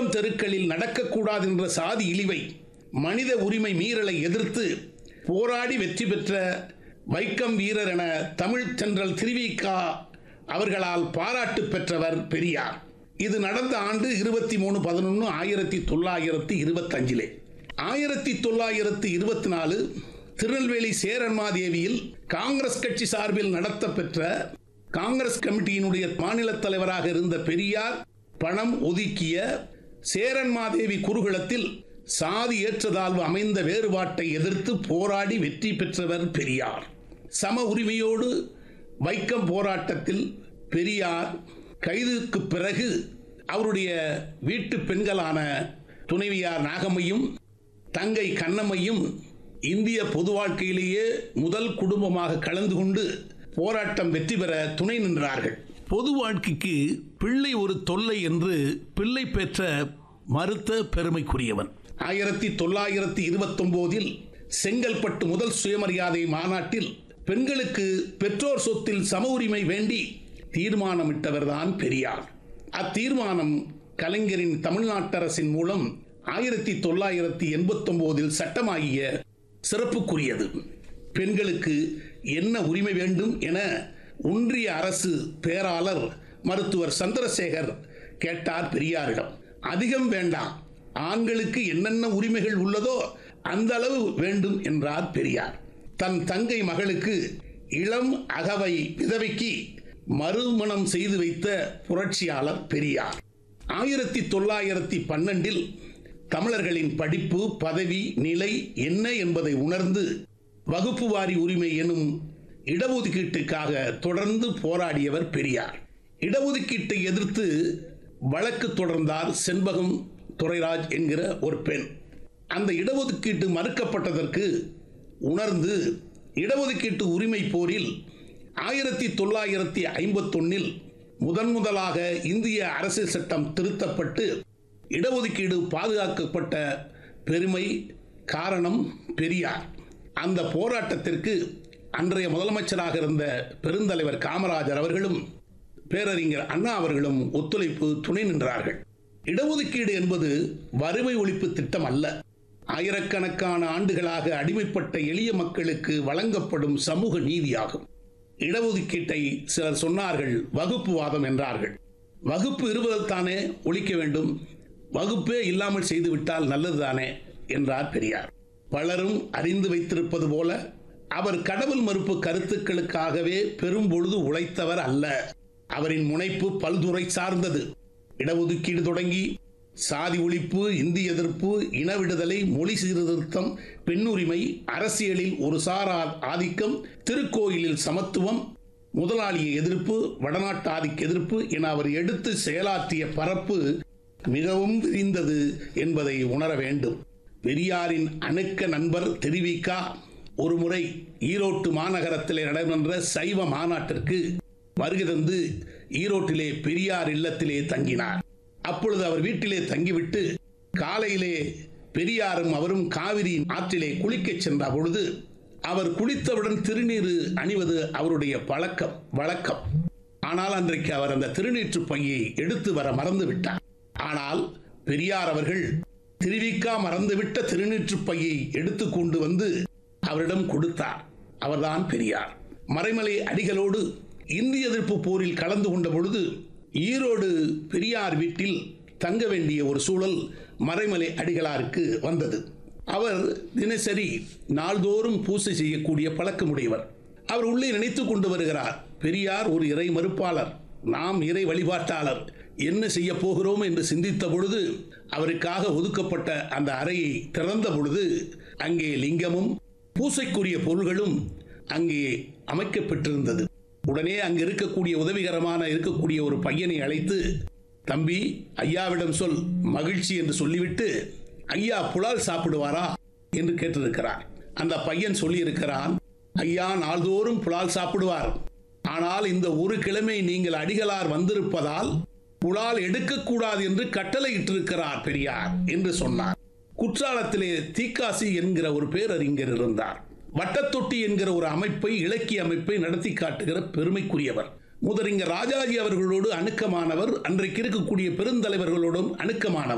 வைக்கம் தெருக்களில் நடக்கக்கூடாது என்ற சாதி இழிவை மனித உரிமை மீறலை எதிர்த்து போராடி வெற்றி பெற்ற வைக்கம் வீரர் என தமிழ் தென்றல் திருவிக்கா அவர்களால் பாராட்டு பெற்றவர் பெரியார் இது நடந்த ஆண்டு இருபத்தி மூணு பதினொன்று ஆயிரத்தி தொள்ளாயிரத்தி இருபத்தஞ்சிலே ஆயிரத்தி தொள்ளாயிரத்தி இருபத்தி நாலு திருநெல்வேலி சேரன்மாதேவியில் காங்கிரஸ் கட்சி சார்பில் நடத்தப்பெற்ற காங்கிரஸ் கமிட்டியினுடைய மாநில தலைவராக இருந்த பெரியார் பணம் ஒதுக்கிய சேரன்மாதேவி குருகுலத்தில் சாதி ஏற்றதாழ்வு அமைந்த வேறுபாட்டை எதிர்த்து போராடி வெற்றி பெற்றவர் பெரியார் சம உரிமையோடு வைக்கம் போராட்டத்தில் பெரியார் கைதுக்கு பிறகு அவருடைய வீட்டு பெண்களான துணைவியார் நாகம்மையும் தங்கை கண்ணம்மையும் இந்திய பொது வாழ்க்கையிலேயே முதல் குடும்பமாக கலந்து கொண்டு போராட்டம் வெற்றி பெற துணை நின்றார்கள் பொது வாழ்க்கைக்கு பிள்ளை ஒரு தொல்லை என்று பிள்ளை பெற்ற மறுத்த பெருமைக்குரியவன் ஆயிரத்தி தொள்ளாயிரத்தி இருபத்தொன்பதில் செங்கல்பட்டு முதல் சுயமரியாதை மாநாட்டில் பெண்களுக்கு பெற்றோர் சொத்தில் சம உரிமை வேண்டி தீர்மானமிட்டவர்தான் பெரியார் அத்தீர்மானம் கலைஞரின் தமிழ்நாட்டரசின் மூலம் ஆயிரத்தி தொள்ளாயிரத்தி எண்பத்தொன்பதில் சட்டமாகிய சிறப்புக்குரியது பெண்களுக்கு என்ன உரிமை வேண்டும் என ஒன்றிய அரசு பேராளர் மருத்துவர் சந்திரசேகர் கேட்டார் பெரியாரிடம் அதிகம் வேண்டாம் ஆண்களுக்கு என்னென்ன உரிமைகள் உள்ளதோ அந்த அளவு வேண்டும் என்றார் பெரியார் தன் தங்கை மகளுக்கு இளம் அகவை விதவைக்கு மறுமணம் செய்து வைத்த புரட்சியாளர் பெரியார் ஆயிரத்தி தொள்ளாயிரத்தி பன்னெண்டில் தமிழர்களின் படிப்பு பதவி நிலை என்ன என்பதை உணர்ந்து வகுப்பு வாரி உரிமை எனும் இடஒதுக்கீட்டுக்காக தொடர்ந்து போராடியவர் பெரியார் இடஒதுக்கீட்டை எதிர்த்து வழக்கு தொடர்ந்தார் செண்பகம் துரைராஜ் என்கிற ஒரு பெண் அந்த இடஒதுக்கீட்டு மறுக்கப்பட்டதற்கு உணர்ந்து இடஒதுக்கீட்டு உரிமை போரில் ஆயிரத்தி தொள்ளாயிரத்தி ஐம்பத்தொன்னில் முதன் முதலாக இந்திய அரசியல் சட்டம் திருத்தப்பட்டு இடஒதுக்கீடு பாதுகாக்கப்பட்ட பெருமை காரணம் பெரியார் அந்த போராட்டத்திற்கு அன்றைய முதலமைச்சராக இருந்த பெருந்தலைவர் காமராஜர் அவர்களும் பேரறிஞர் அண்ணா அவர்களும் ஒத்துழைப்பு துணை நின்றார்கள் இடஒதுக்கீடு என்பது வறுமை ஒழிப்பு திட்டம் அல்ல ஆயிரக்கணக்கான ஆண்டுகளாக அடிமைப்பட்ட எளிய மக்களுக்கு வழங்கப்படும் சமூக நீதியாகும் இடஒதுக்கீட்டை சிலர் சொன்னார்கள் வகுப்பு வாதம் என்றார்கள் வகுப்பு இருப்பதைத்தானே ஒழிக்க வேண்டும் வகுப்பே இல்லாமல் செய்துவிட்டால் நல்லதுதானே என்றார் பெரியார் பலரும் அறிந்து வைத்திருப்பது போல அவர் கடவுள் மறுப்பு கருத்துக்களுக்காகவே பெரும்பொழுது உழைத்தவர் அல்ல அவரின் முனைப்பு பல்துறை சார்ந்தது இடஒதுக்கீடு தொடங்கி சாதி ஒழிப்பு இந்தி எதிர்ப்பு இன விடுதலை மொழி சீர்திருத்தம் பெண்ணுரிமை அரசியலில் ஒரு சாரா ஆதிக்கம் திருக்கோயிலில் சமத்துவம் முதலாளிய எதிர்ப்பு வடநாட்டு ஆதிக்க எதிர்ப்பு என அவர் எடுத்து செயலாற்றிய பரப்பு மிகவும் விரிந்தது என்பதை உணர வேண்டும் பெரியாரின் அணுக்க நண்பர் தெரிவிக்கா ஒருமுறை ஈரோட்டு மாநகரத்தில் நடைபெற்ற சைவ மாநாட்டிற்கு வருகை தந்து ஈரோட்டிலே பெரியார் இல்லத்திலே தங்கினார் அப்பொழுது அவர் வீட்டிலே தங்கிவிட்டு காலையிலே பெரியாரும் அவரும் காவிரி ஆற்றிலே குளிக்கச் சென்ற பொழுது அவர் குளித்தவுடன் திருநீர் அணிவது அவருடைய பழக்கம் வழக்கம் ஆனால் அன்றைக்கு அவர் அந்த திருநீற்று பையை எடுத்து வர மறந்து விட்டார் ஆனால் பெரியார் அவர்கள் திருவிக்கா மறந்துவிட்ட திருநீற்று பையை எடுத்து கொண்டு வந்து அவரிடம் கொடுத்தார் அவர்தான் பெரியார் மறைமலை அடிகளோடு இந்திய எதிர்ப்பு போரில் கலந்து கொண்ட பொழுது ஈரோடு பெரியார் வீட்டில் தங்க வேண்டிய ஒரு சூழல் மறைமலை அடிகளாருக்கு வந்தது அவர் தினசரி நாள்தோறும் பூசை செய்யக்கூடிய பழக்கமுடையவர் அவர் உள்ளே நினைத்து கொண்டு வருகிறார் பெரியார் ஒரு இறை மறுப்பாளர் நாம் இறை வழிபாட்டாளர் என்ன செய்ய போகிறோம் என்று சிந்தித்த பொழுது அவருக்காக ஒதுக்கப்பட்ட அந்த அறையை திறந்த பொழுது அங்கே லிங்கமும் பூசைக்குரிய பொருள்களும் அங்கே அமைக்கப்பட்டிருந்தது உடனே அங்கு இருக்கக்கூடிய உதவிகரமான இருக்கக்கூடிய ஒரு பையனை அழைத்து தம்பி ஐயாவிடம் சொல் மகிழ்ச்சி என்று சொல்லிவிட்டு ஐயா புலால் சாப்பிடுவாரா என்று கேட்டிருக்கிறார் அந்த பையன் சொல்லியிருக்கிறான் ஐயா நாள்தோறும் புலால் சாப்பிடுவார் ஆனால் இந்த ஒரு கிழமை நீங்கள் அடிகளார் வந்திருப்பதால் புலால் எடுக்கக்கூடாது என்று கட்டளையிட்டிருக்கிறார் பெரியார் என்று சொன்னார் குற்றாலத்திலே தீக்காசி என்கிற ஒரு பேரறிஞர் இருந்தார் வட்டத்தொட்டி என்கிற ஒரு அமைப்பை இலக்கிய அமைப்பை நடத்தி காட்டுகிற பெருமைக்குரியவர் முதறிஞர் ராஜாஜி அவர்களோடு அணுக்கமானவர் அன்றைக்கு இருக்கக்கூடிய பெருந்தலைவர்களோடும் அணுக்கமானவர்